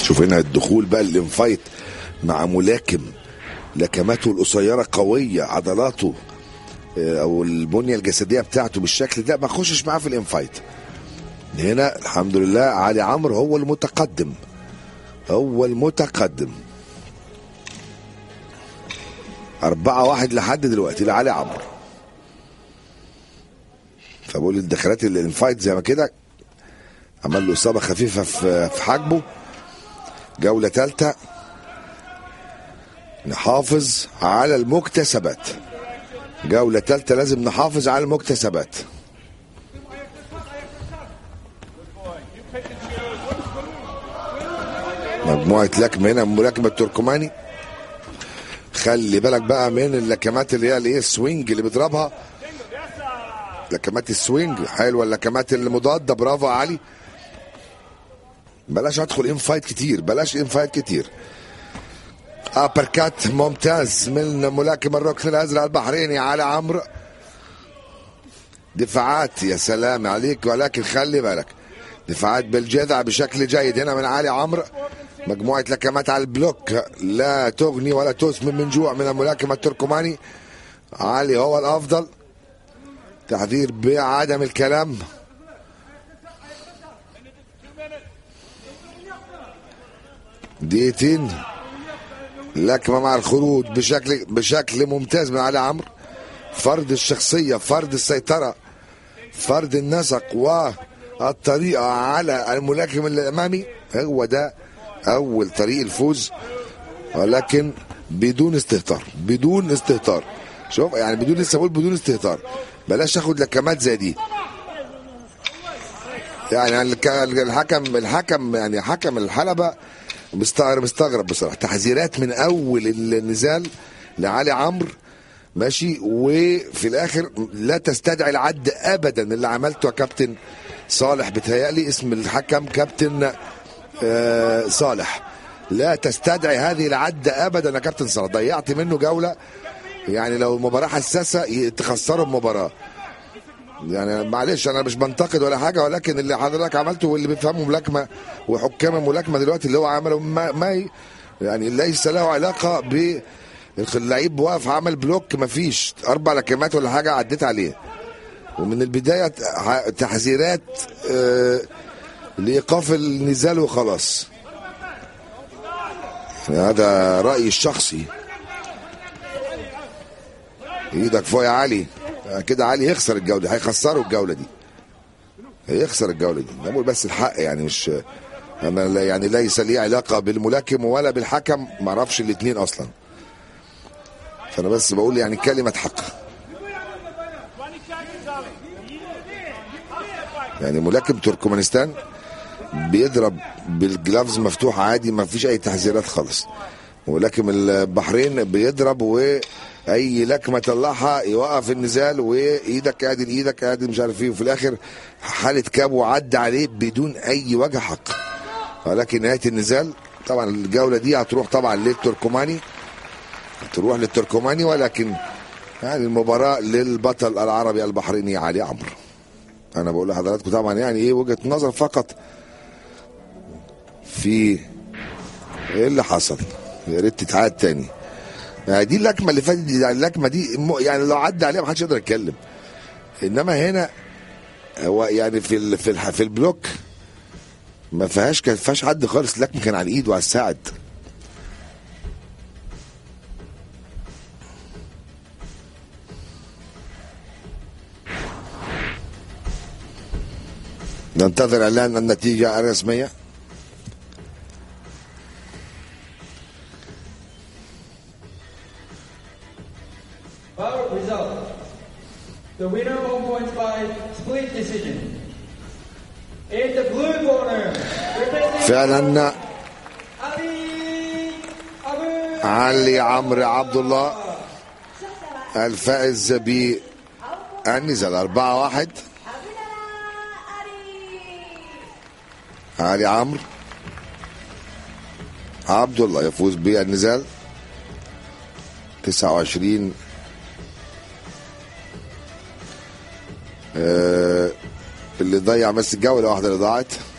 شوف هنا الدخول بقى الانفايت مع ملاكم لكماته القصيره قويه عضلاته آه، او البنيه الجسديه بتاعته بالشكل ده ما اخشش معاه في الانفايت هنا الحمد لله علي عمرو هو المتقدم هو المتقدم أربعة واحد لحد دلوقتي لعلي عمرو فبقول الدخلات الانفايت زي ما كده عمل له إصابة خفيفة في في حاجبه جولة ثالثة نحافظ على المكتسبات جولة ثالثة لازم نحافظ على المكتسبات مجموعة لكمة هنا ملاكمة التركماني خلي بالك بقى من اللكمات اللي هي الايه السوينج اللي بيضربها لكمات السوينج حلوه اللكمات المضاده برافو يا علي بلاش ادخل ان فايت كتير بلاش ان فايت كتير ابر كات ممتاز من ملاكم الركن الازرق البحريني علي عمرو دفاعات يا سلام عليك ولكن خلي بالك دفاعات بالجذع بشكل جيد هنا من علي عمرو مجموعة لكمات على البلوك لا تغني ولا تسمن من جوع من الملاكمة التركماني علي هو الأفضل تحذير بعدم الكلام دقيقتين لكمة مع الخروج بشكل بشكل ممتاز من علي عمرو فرض الشخصية فرض السيطرة فرض النسق والطريقة على الملاكم الأمامي هو ده أول طريق الفوز ولكن بدون استهتار بدون استهتار شوف يعني بدون لسه بقول بدون استهتار بلاش اخد لكمات زي دي يعني الك- الحكم الحكم يعني حكم الحلبة مستغرب مستغرب بصراحة تحذيرات من أول النزال لعلي عمرو ماشي وفي الآخر لا تستدعي العد أبدا اللي عملته يا كابتن صالح بتهيألي اسم الحكم كابتن آه، صالح لا تستدعي هذه العد أبدا يا كابتن صالح ضيعت منه جولة يعني لو المباراة حساسة ي- تخسروا المباراة يعني معلش انا مش بنتقد ولا حاجه ولكن اللي حضرتك عملته واللي بيفهموا ملاكمه وحكام الملاكمه دلوقتي اللي هو عمله ما, ما ي- يعني ليس له علاقه ب اللعيب واقف عمل بلوك ما فيش اربع لكمات ولا حاجه عديت عليه ومن البدايه ت- تحذيرات آه، لايقاف النزال وخلاص هذا رايي الشخصي ايدك فوق يا علي كده علي يخسر الجوله دي هيخسروا الجوله دي هيخسر الجوله دي أنا بقول بس الحق يعني مش انا لا- يعني ليس لي علاقه بالملاكم ولا بالحكم ما اعرفش الاثنين اصلا فانا بس بقول يعني كلمه حق يعني ملاكم تركمانستان بيضرب بالجلافز مفتوح عادي ما فيش اي تحذيرات خالص ولكن البحرين بيضرب واي لكمه طلعها يوقف النزال وايدك ادي ايدك ادي مش عارف ايه وفي الاخر حاله كابو عدى عليه بدون اي وجه حق ولكن نهايه النزال طبعا الجوله دي هتروح طبعا للتركماني هتروح للتركماني ولكن يعني المباراه للبطل العربي البحريني علي عمرو انا بقول لحضراتكم طبعا يعني ايه وجهه نظر فقط في ايه اللي حصل يا ريت تتعاد تاني يعني دي اللكمه اللي فاتت دي يعني اللكمه دي م- يعني لو عدى عليها ما حدش يقدر يتكلم انما هنا هو يعني في ال في ال في البلوك ما فيهاش كان فيهاش حد خالص اللكمه كان على الايد وعلى الساعد ننتظر اعلان النتيجه الرسميه Vote result. The winner on points by split decision. In the blue corner, representing فعلا Ali Abu علي عمرو عبد الله الفائز بالنزال 4 1 علي عمرو عبد الله يفوز بالنزال 29 آه، اللي ضيع بس الجوله واحده اللي ضاعت